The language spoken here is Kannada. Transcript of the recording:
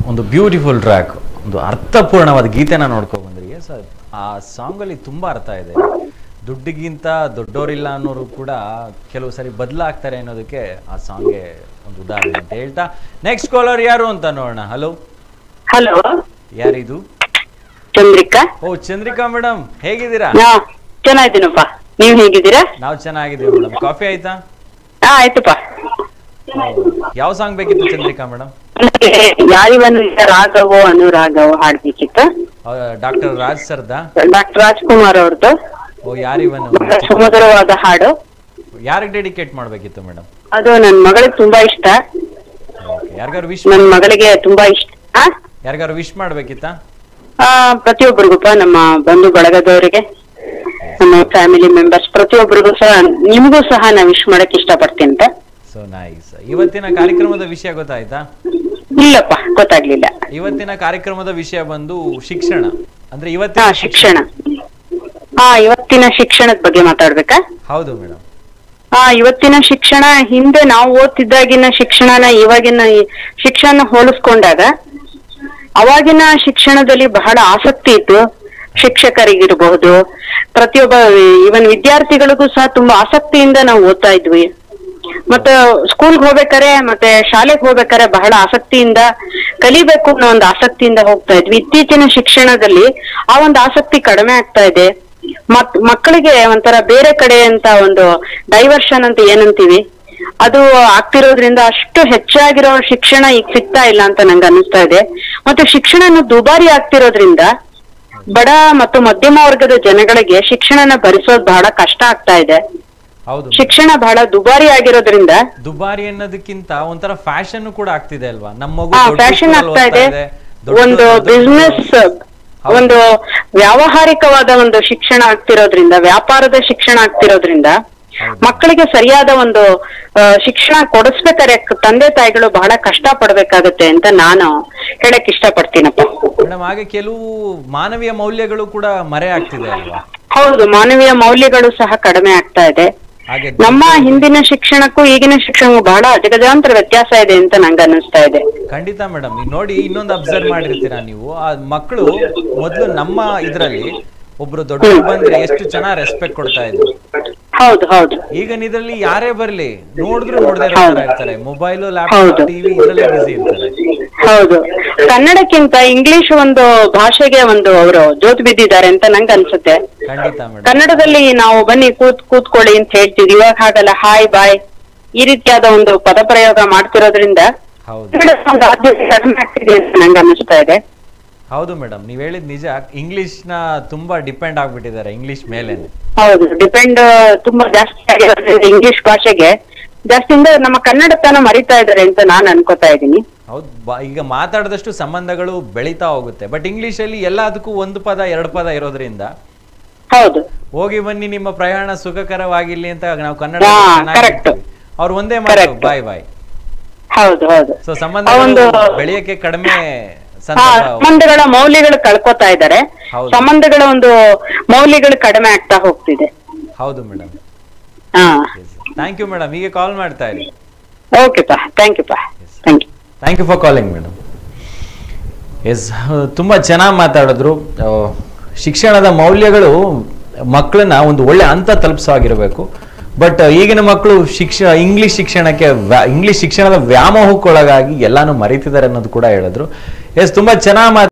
ಒಂದು ಬ್ಯೂಟಿಫುಲ್ ಟ್ರ್ಯಾಕ್ ಒಂದು ಅರ್ಥಪೂರ್ಣವಾದ ಗೀತೆನ ನೋಡ್ಕೊ ಬಂದ್ರಿ ಸರ್ ಆ ಸಾಂಗಲ್ಲಿ ತುಂಬ ಅರ್ಥ ಇದೆ ದುಡ್ಡಿಗಿಂತ ದೊಡ್ಡೋರಿಲ್ಲ ಅನ್ನೋರು ಕೂಡ ಕೆಲವು ಸರಿ ಬದಲಾಗ್ತಾರೆ ಅನ್ನೋದಕ್ಕೆ ಆ ಸಾಂಗ್ಗೆ ಒಂದು ಉದಾಹರಣೆ ಅಂತ ಹೇಳ್ತಾ ನೆಕ್ಸ್ಟ್ ಕಾಲರ್ ಯಾರು ಅಂತ ನೋಡೋಣ ಹಲೋ ಹಲೋ ಯಾರಿದು ಚಂದ್ರಿಕಾ ಓ ಚಂದ್ರಿಕಾ ಮೇಡಮ್ ಹೇಗಿದ್ದೀರಾ ಹಾ ಚೆನ್ನಾಗಿದ್ದೀನಪ್ಪ ನೀವ್ ಹೇಗಿದ್ದೀರಾ ನಾವು ಚೆನ್ನಾಗಿದ್ದೀವಿ ಮೇಡಮ್ ಕಾಫಿ ಆಯ್ತಾ ಹಾ ಆಯ್ತಪ್ಪ ಯಾವ ಸಾಂಗ್ ಬೇಕಿತ್ತು ಚಂದ್ರಿಕಾ ಮೇಡಮ್ ನನಗೆ ಯಾರಿವನು ಇಲ್ಲ ರಾಘವೋ ಅನುರಾಘವೋ ಹಾಡ್ಬೇಕಿತ್ತು ಡಾಕ್ಟರ್ ರಾಜ್ ಸರ್ದಾ ಡಾಕ್ಟರ್ ರಾಜ್ಕುಮಾರ್ ಅವ್ರದ್ದು ಓ ಯಾರಿವನು ಬಹಳ ಸುಮಧುರವಾದ ಹಾಡು ಯಾರಿಗೆ ಡೆಡಿಕೇಟ್ ಮಾಡ್ಬೇಕಿತ್ತು ಮೇಡಮ್ ಅದು ನನ್ ಮಗಳಿಗೆ ತುಂಬಾ ಇಷ್ಟ ಯಾರಿಗಾರು ವಿಶ್ ನನ್ ಮಗಳಿಗೆ ತುಂಬಾ ಇಷ್ಟ ಆ? ಯಾರಿಗಾರು ವಿಶ್ ಮಾಡ್ಬೇಕಿತ್ತಾ ಆ, ಪ್ರತಿಯೊಬ್ಬರಿಗೂಪ ನಮ್ಮ ಬಂಧು ಬಳಗದವರಿಗೆ ನಮ್ಮ ಫ್ಯಾಮಿಲಿ ಮೆಂಬರ್ಸ್ ಪ್ರತಿಯೊಬ್ಬರಿಗೂ ಸಹ ನಿಮಗೂ ಸಹ ನಾ ವಿಶ್ ಮಾಡಕ್ ಇಷ್ಟಪಡ್ತೀನಿ ಅಂತ ಸೊ ನೈಸ್ ಇವತ್ತಿನ ಕಾರ್ಯಕ್ರಮದ ವಿಷಯ ಗೊತ್ತಾಯ್ತಾ ಇಲ್ಲಪ್ಪ ಗೊತ್ತಾಗ್ಲಿಲ್ಲ ಇವತ್ತಿನ ಕಾರ್ಯಕ್ರಮದ ವಿಷಯ ಬಂದು ಶಿಕ್ಷಣ ಅಂದ್ರೆ ಹಾ ಇವತ್ತಿನ ಶಿಕ್ಷಣ ಹಾ ಇವತ್ತಿನ ಶಿಕ್ಷಣದ ಬಗ್ಗೆ ಮಾತಾಡ್ಬೇಕಾ ಹೌದು ಮೇಡಮ್ ಹಾ ಇವತ್ತಿನ ಶಿಕ್ಷಣ ಹಿಂದೆ ನಾವು ಓದ್ತಿದ್ದಾಗಿನ ಶಿಕ್ಷಣನ ಇವಾಗಿನ ಈ ಶಿಕ್ಷಣ ಹೋಲಿಸ್ಕೊಂಡಾಗ ಅವಾಗಿನ ಶಿಕ್ಷಣದಲ್ಲಿ ಬಹಳ ಆಸಕ್ತಿ ಇತ್ತು ಶಿಕ್ಷಕರಿಗಿರಬಹುದು ಪ್ರತಿಯೊಬ್ಬ ಇವನ್ ವಿದ್ಯಾರ್ಥಿಗಳಿಗೂ ಸಹ ತುಂಬಾ ಆಸಕ್ತಿಯಿಂದ ನಾವು ಓದ್ತಾ ಇದ್ವಿ ಮತ್ತೆ ಸ್ಕೂಲ್ಗೆ ಹೋಗ್ಬೇಕಾರೆ ಮತ್ತೆ ಶಾಲೆಗೆ ಹೋಗ್ಬೇಕಾರೆ ಬಹಳ ಆಸಕ್ತಿಯಿಂದ ಕಲಿಬೇಕು ಅನ್ನೋ ಒಂದು ಆಸಕ್ತಿಯಿಂದ ಹೋಗ್ತಾ ಇದ್ವಿ ಇತ್ತೀಚಿನ ಶಿಕ್ಷಣದಲ್ಲಿ ಆ ಒಂದು ಆಸಕ್ತಿ ಕಡಿಮೆ ಆಗ್ತಾ ಇದೆ ಮತ್ ಮಕ್ಕಳಿಗೆ ಒಂಥರ ಬೇರೆ ಕಡೆ ಅಂತ ಒಂದು ಡೈವರ್ಷನ್ ಅಂತ ಏನಂತೀವಿ ಅದು ಆಗ್ತಿರೋದ್ರಿಂದ ಅಷ್ಟು ಹೆಚ್ಚಾಗಿರೋ ಶಿಕ್ಷಣ ಈಗ ಸಿಗ್ತಾ ಇಲ್ಲ ಅಂತ ನಂಗೆ ಅನಿಸ್ತಾ ಇದೆ ಮತ್ತೆ ಶಿಕ್ಷಣ ದುಬಾರಿ ಆಗ್ತಿರೋದ್ರಿಂದ ಬಡ ಮತ್ತು ಮಧ್ಯಮ ವರ್ಗದ ಜನಗಳಿಗೆ ಶಿಕ್ಷಣನ ಭರಿಸೋದು ಬಹಳ ಕಷ್ಟ ಆಗ್ತಾ ಇದೆ ಹೌದು ಶಿಕ್ಷಣ ಬಹಳ ದುಬಾರಿ ಆಗಿರೋದ್ರಿಂದ ದುಬಾರಿ ಅನ್ನೋದಕ್ಕಿಂತ ಒಂಥರ ಫ್ಯಾಷನ್ ಕೂಡ ಆಗ್ತಿದೆ ಅಲ್ವಾ ನಮ್ಮ ಮಗು ಹಾ ದೊಡ್ಡ ಫ್ಯಾಷನ್ school ಆಗ್ತಾ ಅಲ್ಲಿ ಇದೆ ಓದ್ತಾ ದೊಡ್ಡ- ಒಂದು ದೊಡ್ಡ- ಬಿಸ್ನೆಸ್ ಹೌದು. ಒಂದು ವ್ಯಾವಹಾರಿಕವಾದ ಒಂದು ಶಿಕ್ಷಣ ಆಗ್ತಿರೋದ್ರಿಂದ ವ್ಯಾಪಾರದ ಶಿಕ್ಷಣ ಆಗ್ತಿರೋದ್ರಿಂದ ಹೌದು. ಮಕ್ಕಳಿಗೆ ಸರಿಯಾದ ಒಂದು ಆ, ಶಿಕ್ಷಣ ಕೊಡಿಸ್ಬೇಕಾದ್ರೆ ತಂದೆ ತಾಯಿಗಳು ಬಹಳ ಕಷ್ಟ ಪಡ್ಬೇಕಾಗತ್ತೆ ಅಂತ ನಾನು ಹೇಳಕ್ ಇಷ್ಟಪಡ್ತೀನಪ್ಪ ಮೇಡಮ್ ಹಾಗೆ ಕೆಲವು ಮಾನವೀಯ ಮೌಲ್ಯಗಳು ಕೂಡ ಮರೆ ಆಗ್ತಿದೆ ಅಲ್ವಾ ಹೌದು ಮಾನವೀಯ ಮೌಲ್ಯಗಳು ಸಹ ಕಡಿಮೆ ಆಗ್ತಾ ಇದೆ ಹಾಗೆ ನಮ್ಮ ಹಿಂದಿನ ಶಿಕ್ಷಣಕ್ಕೂ ಈಗಿನ ಶಿಕ್ಷಣಕ್ಕೂ ಬಹಳ ಅಜಗಜಾಂತರ ವ್ಯತ್ಯಾಸ ಇದೆ ಅಂತ ನಂಗೆ ಅನಿಸ್ತಾ ಇದೆ ಖಂಡಿತ ಮೇಡಮ್ ಈಗ ನೋಡಿ ಇನ್ನೊಂದು ಅಬ್ಸರ್ವ್ ಮಾಡಿರ್ತೀರಾ ನೀವು ಆ ಮಕ್ಕಳು ಮೊದಲು ನಮ್ಮ ಇದ್ರಲ್ಲಿ ಒಬ್ರು ದೊಡ್ಡವರು ಬಂದ್ರೆ ಎಷ್ಟು ಚೆನ್ನಾಗಿ ರೆಸ್ಪೆಕ್ಟ್ ಕೊಡ್ತಾ ಇದ್ರು ಹೌದು ಹೌದು ಈಗ ಇದ್ರಲ್ಲಿ ಯಾರೇ ಬರ್ಲಿ ನೋಡಿದ್ರು ನೋಡದೇ ಇರೋ ತರ ಇರ್ತಾರೆ ಮೊಬೈಲ್ ಲ್ಯಾಪ್ಟಾಪ್ ಹೌದು. ಟಿವಿ ಇದ್ರಲ್ಲೇ ಬಿಸಿ ಇರ್ತಾರೆ ಹೌದು ಕನ್ನಡಕ್ಕಿಂತ ಇಂಗ್ಲಿಷ್ ಒಂದು ಭಾಷೆಗೆ ಒಂದು ಅವರು ಜೋತ್ ಬಿದ್ದಿದ್ದಾರೆ ಅಂತ ನಂಗೆ ಅನ್ಸುತ್ತೆ ಖಂಡಿತ ಮೇಡಮ್ ಕನ್ನಡದಲ್ಲಿ ನಾವು ಬನ್ನಿ ಕೂತ್ ಕೂತ್ಕೊಳ್ಳಿ ಅಂತ ಹೇಳ್ತೀವಿ ಇವಾಗ ಹಾಗಲ್ಲ ಹಾಯ್ ಬಾಯ್ ಈ ರೀತಿಯಾದ ಒಂದು ಪದ ಪ್ರಯೋಗ ಮಾಡ್ತಿರೋದ್ರಿಂದ ಹೌದು ಕನ್ನಡದ ಒಂದು ಆದ್ಯತೆ ಕಡಿಮೆ ಆಗ್ತಿದೆ ಅಂತ ನಂಗೆ ಅನಿಸ್ತಾ ಇದೆ ಹೌದು ಮೇಡಮ್ ನೀವ್ ಹೇಳಿದ್ ನಿಜ ಇಂಗ್ಲಿಷ್ ನ ತುಂಬಾ ಡಿಪೆಂಡ್ ಆಗ್ಬಿಟ್ಟಿದ್ದಾರೆ ಇಂಗ್ಲಿಷ್ ಮೇಲೇನೆ ಹೌದು ಡಿಪೆಂಡ್ ತುಂಬಾ ಜಾಸ್ತಿ ಆಗಿರೋದ್ರಿಂದ ಇಂಗ್ಲಿಷ್ ಭಾಷೆಗೆ ಜಾಸ್ತಿಯಿಂದ ನಮ್ಮ ಕನ್ನಡತನ ಮರಿತಾ ಇದ್ದಾರೆ ಅಂತ ನಾನು ಅನ್ಕೋತಾ ಇದ್ದೀನಿ ಹೌದು ಬ- ಈಗ ಮಾತಾಡಿದಷ್ಟು ಸಂಬಂಧಗಳು ಬೆಳೀತಾ ಹೋಗುತ್ತೆ ಬಟ್ ಇಂಗ್ಲಿಷ್ ಅಲ್ಲಿ ಎಲ್ಲದಕ್ಕೂ ಒಂದು ಪದ ಎರಡು ಪದ ಇರೋದ್ರಿಂದ ಹೌದು ಹೋಗಿ ಬನ್ನಿ ನಿಮ್ಮ ಪ್ರಯಾಣ ಸುಖಕರವಾಗಿರ್ಲಿ ಅಂತ ನಾವು ಕನ್ನಡ ಹಾ, ಚೆನ್ನಾಗಿ correct. ಹೇಳ್ತೀವಿ. ಅವ್ರು ಒಂದೇ ಮಾತು Correct. ಬಾಯ್ ಬಾಯ್ ಹೌದು ಹೌದು ಸೊ ಆ ಸಂಬಂಧಗಳು ಒಂದು ಬೆಳೆಯಕ್ಕೆ ಕಡಿಮೆ ಹಾ ಸಂದರ್ಭ ಸಂಬಂಧಗಳ ಮೌಲ್ಯಗಳು ಕಳ್ಕೊತಾ ಇದ್ದಾರೆ ಹೌದು. ಸಂಬಂಧಗಳ ಒಂದು ಮೌಲ್ಯಗಳು ಕಡಿಮೆ ಆಗ್ತಾ ಹೋಗ್ತಿದೆ ಹೌದು ಮೇಡಮ್ ಹಾ ಥ್ಯಾಂಕ್ ಯು ಮೇಡಮ್ ಹೀಗೆ ಕಾಲ್ ಮಾಡ್ತಾ ಇರಿ ಓಕೆಪಾ ಥ್ಯಾಂಕ್ ಯು ಪಾ thank you thank you for calling madam yes ತುಂಬ ಚೆನ್ನಾಗಿ ಮಾತಾಡಿದ್ರು ಆ, ಶಿಕ್ಷಣದ ಮೌಲ್ಯಗಳು ಮಕ್ಕಳನ್ನ ಒಂದು ಒಳ್ಳೆ ಹಂತ ತಲುಪಿಸೋಗಿರಬೇಕು ಬಟ್ ಈಗಿನ ಮಕ್ಕಳು ಶಿಕ್ಷ ಇಂಗ್ಲಿಷ್ ಶಿಕ್ಷಣಕ್ಕೆ ವ್ಯಾ- ಇಂಗ್ಲಿಷ್ ಶಿಕ್ಷಣದ ವ್ಯಾಮೋಹಕ್ಕೊಳಗಾಗಿ ಎಲ್ಲಾನು ಮರೀತಿದ್ದಾರೆ ಅನ್ನೋದು ಕೂಡ ಹೇಳಿದ್ರು ಎಸ್ ತುಂಬ ಚೆನ್ನಾಗಿ